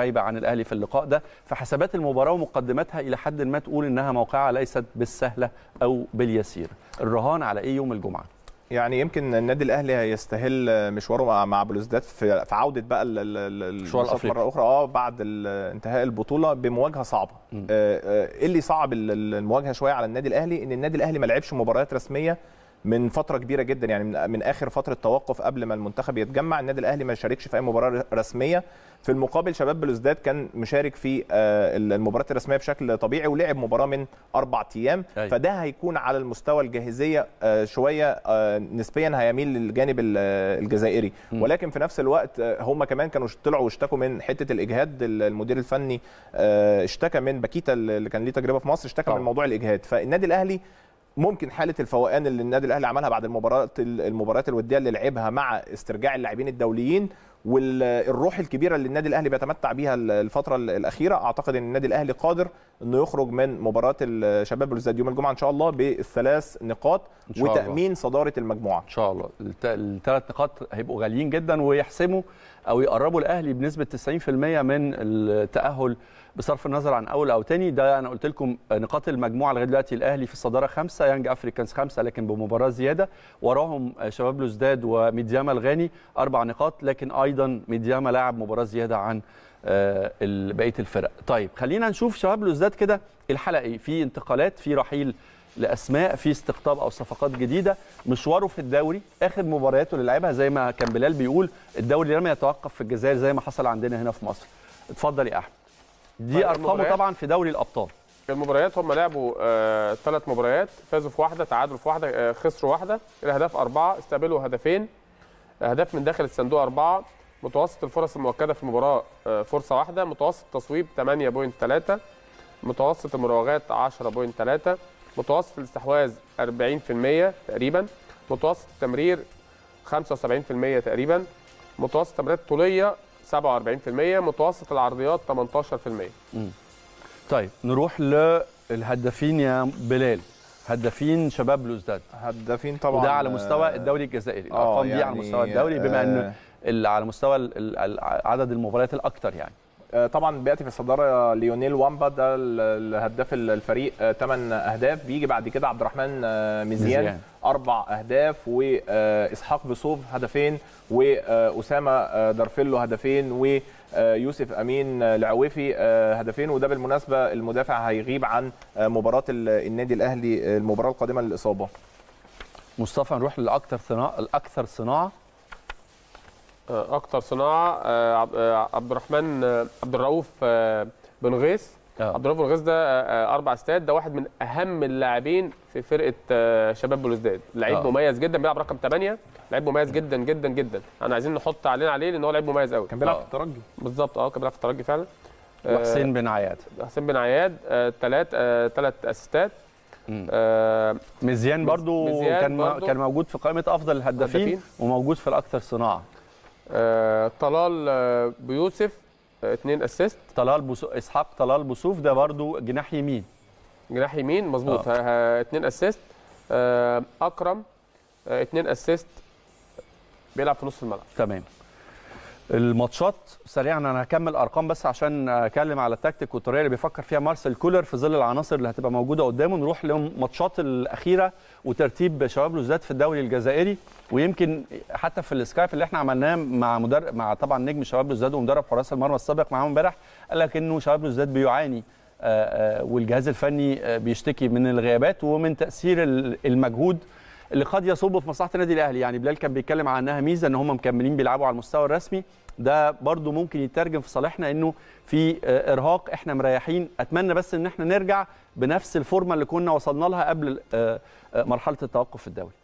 غايبه عن الاهلي في اللقاء ده فحسابات المباراه ومقدماتها الى حد ما تقول انها موقعها ليست بالسهله او باليسير الرهان على ايه يوم الجمعه يعني يمكن النادي الاهلي هيستهل مشواره مع مع بلوزداد في في عوده بقى ال- ال- ال- المشوار النشاط الأفريقي. مره اخرى اه بعد ال- انتهاء البطوله بمواجهه صعبه م. آه، آه، ايه اللي صعب ال- ال- المواجهه شويه على النادي الاهلي ان النادي الاهلي ما لعبش مباريات رسميه من فتره كبيره جدا يعني من, من اخر فتره توقف قبل ما المنتخب يتجمع النادي الاهلي ما شاركش في اي مباراه رسميه في المقابل شباب بلوزداد كان مشارك في آه، المباريات الرسميه بشكل طبيعي ولعب مباراه من اربع ايام أيوة. فده هيكون على المستوى الجاهزيه آه، شويه آه، نسبيا هيميل للجانب ال- آه، الجزائري م. ولكن في نفس الوقت آه، هم كمان كانوا طلعوا واشتكوا من حته الاجهاد ال- المدير الفني آه، اشتكى من باكيتا اللي كان ليه تجربه في مصر اشتكى طبعا. من موضوع الاجهاد فالنادي الاهلي ممكن حاله الفوقان اللي النادي الاهلي عملها بعد المباراه المباريات الوديه اللي لعبها مع استرجاع اللاعبين الدوليين والروح الكبيره اللي النادي الاهلي بيتمتع بيها الفتره الاخيره اعتقد ان النادي الاهلي قادر انه يخرج من مباراه الشباب بلوزداد يوم الجمعه ان شاء الله بالثلاث نقاط إن شاء الله. وتامين صداره المجموعه ان شاء الله الثلاث نقاط هيبقوا غاليين جدا ويحسموا او يقربوا الاهلي بنسبه 90% من التاهل بصرف النظر عن اول او تاني ده انا قلت لكم نقاط المجموعه لغايه دلوقتي الاهلي في الصداره خمسه يانج افريكانز خمسه لكن بمباراه زياده وراهم شباب لوزداد وميدياما الغاني اربع نقاط لكن ايضا ميدياما لاعب مباراه زياده عن آه، ال- بقيه الفرق طيب خلينا نشوف شباب لوزداد كده الحلقه ايه في انتقالات في رحيل لاسماء في استقطاب او صفقات جديده مشواره في الدوري اخر مبارياته اللي لعبها زي ما كان بلال بيقول الدوري لم يتوقف في الجزائر زي ما حصل عندنا هنا في مصر اتفضل يا احمد دي طيب، ارقامه المباريات؟ طبعا في دوري الابطال المباريات هم لعبوا ثلاث مباريات فازوا في واحده تعادلوا في واحده آه، خسروا واحده الاهداف اربعه استقبلوا هدفين اهداف من داخل الصندوق اربعه متوسط الفرص المؤكده في المباراه آه، فرصه واحده متوسط التصويب 8.3 متوسط المراوغات 10.3 متوسط الاستحواذ 40% تقريبا متوسط التمرير 75% تقريبا متوسط التمريرات الطوليه 47% متوسط العرضيات 18% طيب نروح للهدافين يا بلال هدافين شباب لوزداد هدافين طبعا وده على مستوى آه، الدوري الجزائري آه، الارقام دي على يعني، مستوى الدوري بما ان آه، ال- على مستوى ال- ال- ال- عدد المباريات الاكثر يعني آه، طبعا بياتي في الصداره ليونيل وامبا ده ال- الهداف الفريق 8 اهداف بيجي بعد كده عبد الرحمن آه، مزيان مزيان. اربع اهداف واسحاق بصوف هدفين واسامه آه، دارفيلو هدفين ويوسف امين آه، العويفي آه، هدفين وده بالمناسبه المدافع هيغيب عن آه، مباراه ال- النادي الاهلي آه، المباراه القادمه للاصابه مصطفى نروح للاكثر صناعه الاكثر صناعه آه، اكتر صناعه آه، عب- آه، عبد الرحمن آه، عبد الرؤوف آه، بن غيث آه. عبد الرؤوف بن غيث ده آه، آه، اربع استاد ده واحد من اهم اللاعبين في فرقه آه، شباب بلوزداد لعيب آه. مميز جدا بيلعب رقم 8 لعيب مميز جدا جدا جدا انا عايزين نحط علينا عليه لان هو لعيب مميز قوي كان بيلعب آه. في الترجي بالظبط اه كان بيلعب في الترجي فعلا آه، وحسين بن عياد حسين بن عياد ثلاث ثلاث اسيستات مم. آه، مزيان برضو مزيان كان برضو. كان موجود في قائمه افضل الهدافين هدافين. وموجود في الاكثر صناعه آه، طلال آه، بيوسف آه، اثنين اسيست طلال بوسو... اسحاق طلال بوسوف ده برضو جناح يمين جناح يمين مظبوط آه. آه. اثنين اسيست آه اكرم آه اثنين اسيست بيلعب في نص الملعب تمام الماتشات سريعا انا هكمل ارقام بس عشان اتكلم على التكتيك والطريقه اللي بيفكر فيها مارسيل كولر في ظل العناصر اللي هتبقى موجوده قدامه نروح للماتشات الاخيره وترتيب شباب لوزداد في الدوري الجزائري ويمكن حتى في السكايب اللي احنا عملناه مع مدرب مع طبعا نجم شباب لوزداد ومدرب حراس المرمى السابق معاهم امبارح قال لك انه شباب لوزداد بيعاني آه، آه، والجهاز الفني آه، بيشتكي من الغيابات ومن تاثير ال- المجهود اللي قد يصب في مصلحه النادي الاهلي يعني بلال كان بيتكلم عنها ميزه ان هم مكملين بيلعبوا على المستوى الرسمي ده برضو ممكن يترجم في صالحنا انه في آه، ارهاق احنا مريحين اتمنى بس ان احنا نرجع بنفس الفورمه اللي كنا وصلنا لها قبل آه، آه، مرحله التوقف في الدوري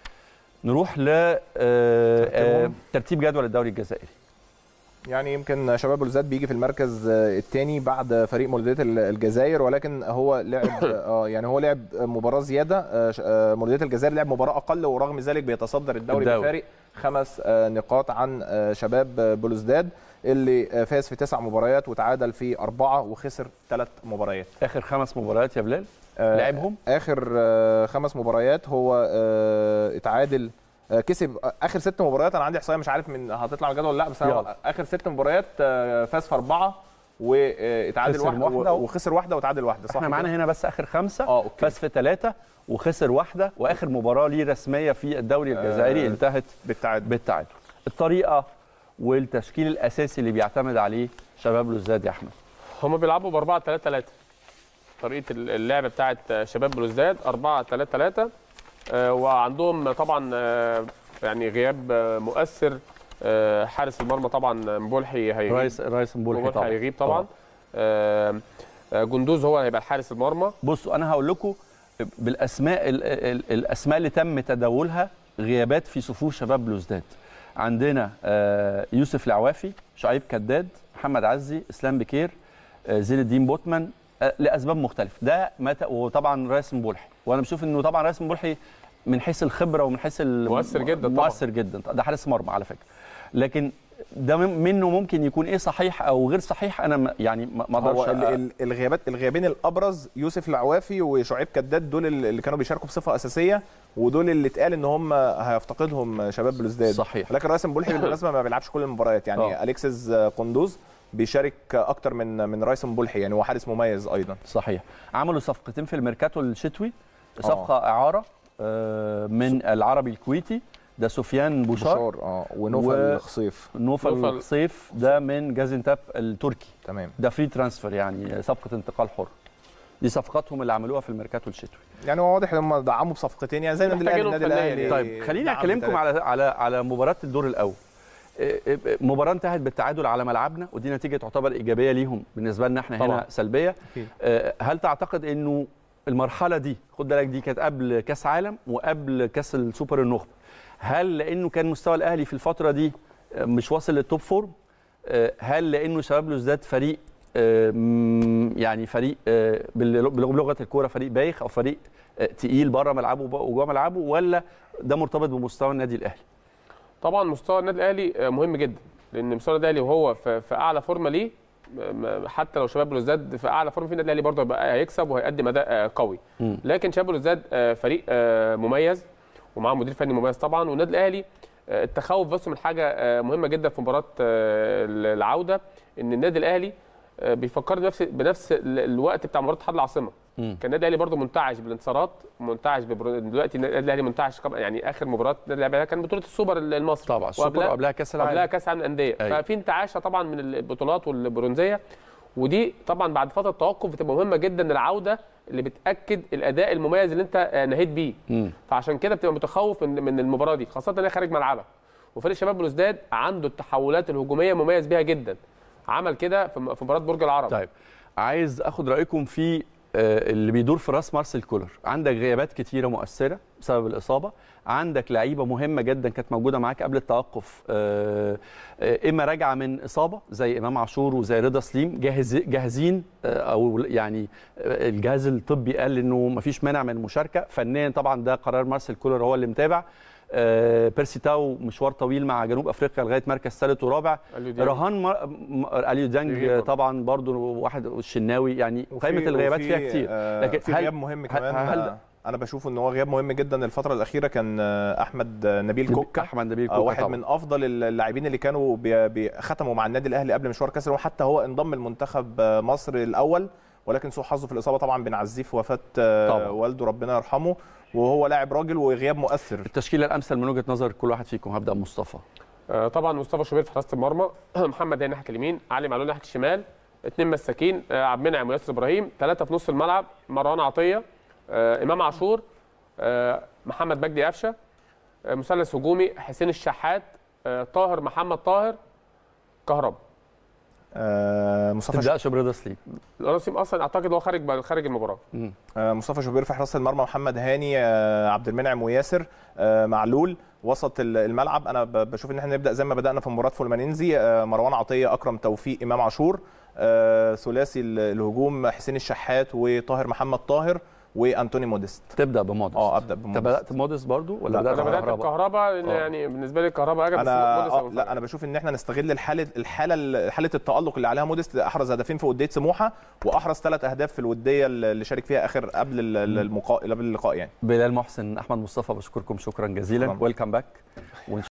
نروح ل آه، آه، ترتيبهم. ترتيب جدول الدوري الجزائري يعني يمكن شباب بلوزداد بيجي في المركز الثاني بعد فريق مولوديه الجزائر ولكن هو لعب اه يعني هو لعب مباراه زياده آه، ش- آه، مولوديه الجزائر لعب مباراه اقل ورغم ذلك بيتصدر الدوري الدوري. بفارق خمس آه، نقاط عن آه، شباب آه، بلوزداد اللي آه، فاز في تسع مباريات وتعادل في اربعه وخسر ثلاث مباريات اخر خمس مباريات يا بلال آه، لعبهم اخر آه، خمس مباريات هو آه، اتعادل آه، كسب آه، اخر ست مباريات انا عندي احصائيه مش عارف من هتطلع من الجدول ولا لا بس يلا. أنا اخر ست مباريات آه، فاز في اربعه واتعادل خسر واحده, واحدة و- وخسر واحده وتعادل واحده صح احنا كده؟ معانا هنا بس اخر خمسه اه اوكي فاز في ثلاثه وخسر واحده واخر مباراه ليه رسميه في الدوري الجزائري آه، انتهت بالتعادل بالتعادل الطريقه والتشكيل الاساسي اللي بيعتمد عليه شباب لوزداد يا احمد هم بيلعبوا ب 4 3 3 طريقه اللعب بتاعت شباب بلوزداد 4 3 3 وعندهم طبعا آه، يعني غياب آه، مؤثر آه، حارس المرمى طبعا مبولحي هيغيب رئيس رئيس مبولحي مبولحي طبعا هيغيب طبعا آه، آه، جندوز هو هيبقى الحارس المرمى بصوا انا هقول لكم بالاسماء ال ال الاسماء اللي تم تداولها غيابات في صفوف شباب بلوزداد عندنا آه، يوسف العوافي شعيب كداد محمد عزي اسلام بكير آه، زين الدين بوتمان آه، لاسباب مختلفه ده متى وطبعا رئيس مبولحي وانا بشوف انه طبعا رئيس مبولحي من حيث الخبره ومن حيث ال- مؤثر جدا طبعاً. مؤثر جدا ده حارس مرمى على فكره لكن ده من- منه ممكن يكون ايه صحيح او غير صحيح انا ما- يعني ما ما هو اقدرش ال- أ- ال- الغيابات الغيابين الابرز يوسف العوافي وشعيب كداد دول اللي كانوا بيشاركوا بصفه اساسيه ودول اللي اتقال ان هم هيفتقدهم شباب بلوزداد صحيح لكن رئيس مبولحي بالمناسبه ما بيلعبش كل المباريات يعني آه. اليكسيس قندوز بيشارك اكتر من من رئيس مبولحي يعني هو حارس مميز ايضا صحيح عملوا صفقتين في الميركاتو الشتوي صفقه اعاره آه، من العربي الكويتي ده سفيان بوشار بشار اه ونوفل و- خصيف نوفل نوفل الخصيف ده من جازنتاب التركي تمام ده فري ترانسفير يعني صفقه انتقال حر دي صفقاتهم اللي عملوها في الميركاتو الشتوي يعني هو واضح ان هم دعموا بصفقتين يعني زي النادي الاهلي محتاجينهم النادي فنياً الاهلي يعني. طيب خليني دعم اكلمكم تلاتة. على على على مباراه الدور الاول إيه، إيه، مباراه انتهت بالتعادل على ملعبنا ودي نتيجه تعتبر ايجابيه ليهم بالنسبه لنا احنا هنا طبعاً. سلبيه أكيد. آه، هل تعتقد انه المرحله دي خد بالك دي كانت قبل كاس عالم وقبل كاس السوبر النخبه هل لانه كان مستوى الاهلي في الفتره دي آه، مش واصل للتوب فورم آه، هل لانه شباب لوزداد فريق آه، مم، يعني فريق آه، بال- بلغه الكوره فريق بايخ او فريق آه، تقيل بره ملعبه وب- وجوه ملعبه ولا ده مرتبط بمستوى النادي الاهلي طبعا مستوى النادي الاهلي آه، مهم جدا لان مستوى النادي الاهلي وهو في, في اعلى فورمه ليه م- حتى لو شباب بلوزداد في اعلى فورمه في النادي الاهلي برضه هيبقى هيكسب وهيقدم اداء آه، قوي مم. لكن شباب بلوزداد آه، فريق آه، مميز ومعاه مدير فني مميز طبعا والنادي الاهلي آه، التخوف بس من حاجه آه، مهمه جدا في مباراه آه، العوده ان النادي الاهلي آه، بيفكر بنفس بنفس ال- الوقت بتاع مباراه اتحاد العاصمه مم. كان النادي الاهلي برضه منتعش بالانتصارات منتعش ببرو... دلوقتي النادي الاهلي منتعش قبل- يعني اخر مباراه النادي الاهلي كان بطوله السوبر المصري طبعا السوبر وقبلها- وقبلها كاس قبلها العالم كاس عالم الانديه أيوة. ففي انتعاشه طبعا من البطولات والبرونزيه ودي طبعا بعد فتره توقف بتبقى مهمه جدا العوده اللي بتاكد الاداء المميز اللي انت آه، نهيت بيه مم. فعشان كده بتبقى متخوف من من المباراه دي خاصه ان هي خارج ملعبك وفريق شباب بلوزداد عنده التحولات الهجوميه مميز بيها جدا عمل كده في م- في مباراه برج العرب طيب عايز اخد رايكم في آه، اللي بيدور في راس مارسيل كولر عندك غيابات كتيره مؤثره بسبب الاصابه عندك لعيبه مهمه جدا كانت موجوده معاك قبل التوقف آه، آه، اما راجعه من اصابه زي امام عاشور وزي رضا سليم جاهز جاهزين آه، او يعني آه، الجهاز الطبي قال انه مفيش مانع من المشاركه فنيا طبعا ده قرار مارسيل كولر هو اللي متابع آه، بيرسي تاو مشوار طويل مع جنوب افريقيا لغايه مركز ثالث ورابع قالوا دي- رهان مر... م... اليو ديانج يغيب. طبعا برضو واحد الشناوي يعني وفي- قائمه الغيابات وفي، فيها كتير آه لكن في هل- غياب مهم هل- كمان هل- آه، انا بشوف ان هو غياب مهم جدا الفتره الاخيره كان آه، احمد آه، نبيل كوكا احمد نبيل آه، كوكا واحد طبعا. من افضل اللاعبين اللي كانوا بي بي ختموا مع النادي الاهلي قبل مشوار كاس الامم حتى هو انضم لمنتخب آه، مصر الاول ولكن سوء حظه في الاصابه طبعا بنعزيه في وفاه آه، طبعاً. والده ربنا يرحمه وهو لاعب راجل وغياب مؤثر التشكيله الامثل من وجهه نظر كل واحد فيكم هبدا بمصطفى آه، طبعا مصطفى شوبير في حراسه المرمى محمد هاني ناحيه اليمين علي معلول ناحيه الشمال اثنين مساكين آه، عبد المنعم وياسر ابراهيم ثلاثه في نص الملعب مروان عطيه آه، امام عاشور آه، محمد مجدي قفشه آه، مثلث هجومي حسين الشحات آه، طاهر محمد طاهر كهربا آه، مصطفى تبداش برضا سليم الرسم اصلا اعتقد هو خارج خارج المباراه آه، مصطفى شوبير في حراسه المرمى محمد هاني آه، عبد المنعم وياسر آه، معلول وسط ال- الملعب انا ب- بشوف ان احنا نبدا زي ما بدانا في مباراه فولمانينزي آه، مروان عطيه اكرم توفيق امام عاشور آه، ثلاثي ال- الهجوم حسين الشحات وطاهر محمد طاهر وانتوني موديست تبدا بموديست اه ابدا انت بموديست بدات موديست برضو ولا لا، بدات انا بدات بكهرباء؟ بكهربا لان آه. يعني بالنسبه لي الكهرباء اجل بس انا موديس آه أبو لا فرج. انا بشوف ان احنا نستغل الحاله الحاله حاله التالق اللي عليها موديست احرز هدفين في وديه سموحه واحرز ثلاث اهداف في الوديه اللي شارك فيها اخر قبل ال- ال- المقا... قبل اللقاء يعني بلال محسن احمد مصطفى بشكركم شكرا جزيلا شكراً. ويلكم باك